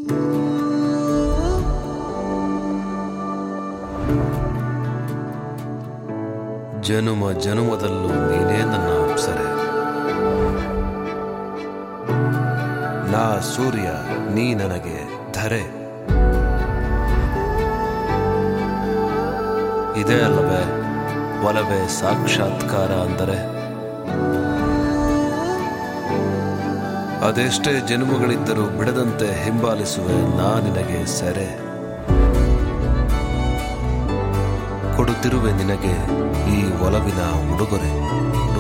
ಜನುಮ ಜನುಮದಲ್ಲೂ ನೀನೇ ನನ್ನ ಅಪ್ಸರೆ ನಾ ಸೂರ್ಯ ನೀ ನನಗೆ ಧರೆ ಇದೇ ಅಲ್ಲವೇ ಒಲವೇ ಸಾಕ್ಷಾತ್ಕಾರ ಅಂದರೆ ಅದೆಷ್ಟೇ ಜನ್ಮಗಳಿದ್ದರೂ ಬಿಡದಂತೆ ಹಿಂಬಾಲಿಸುವೆ ನಾ ನಿನಗೆ ಸೆರೆ ಕೊಡುತ್ತಿರುವೆ ನಿನಗೆ ಈ ಒಲವಿನ ಉಡುಗೊರೆ